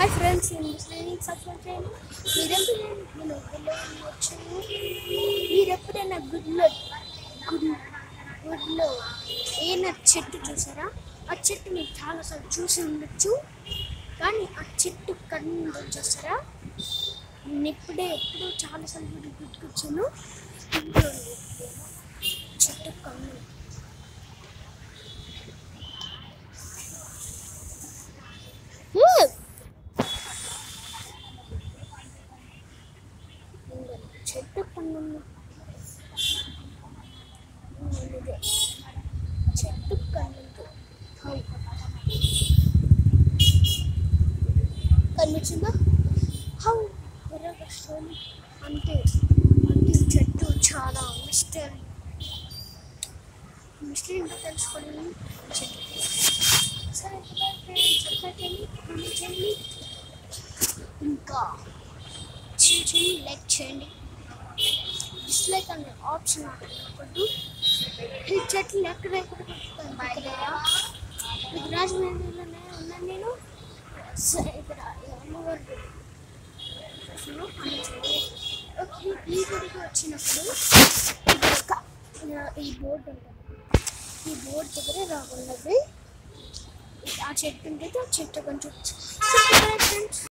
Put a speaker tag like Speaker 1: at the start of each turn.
Speaker 1: Hi friends నేను ముస్లిం subscribe చేయండి మీరెప్పుడు నేను గుడిలో వచ్చాను మీరెప్పుడైనా గుడిలో గుడి గుడిలో ఏమైనా చెట్టు చూసారా ఆ చెట్టు మీరు చాలాసార్లు చూసి ఉండొచ్చు కానీ ఆ చెట్టు కన్ను చూసారా నేను ఇప్పుడే ఎప్పుడూ చాలాసార్లు గుడి గుర్తుకొచ్చాను ఇంట్లో ఉంది. చెట్టు కన్ను Hmm. చెట్టు కన్ను ఇదే చెట్టు కన్ను కనిపించిందా హౌ స్టోరీ అంటే అంటే ఈ చెట్టు చాలా మిస్టరీ మిస్టరీ ఏంటో తెలుసుకోవాలి చెట్టు సరే కదా ఫ్రెండ్స్ సబ్స్క్రైబ్ చేయండి కామెంట్ చేయండి ఇంకా చేయండి లైక్ చేయండి డిస్లైక్ అనే ఆప్షన్ ఉంటుంది ఈ చెట్లు ఎక్కడెక్కడ పెట్టుకుంటాను కదా ఇది రాజమండ్రిలోనే ఉన్నాను నేను సరే ఇక్కడ ఈ అమ్మవారి గుడి. చూస్తున్నాను, అమ్మ చూడండి. ఓకే ఈ గుడికి వచ్చినప్పుడు ఇది ఒక ఈ బోర్డు ఉంటుంది ఈ బోర్డు దగ్గర రాకున్నది ఆ చెట్టు ఉంటుంది ఆ చెట్టు కొంచెం ఫ్రెండ్స్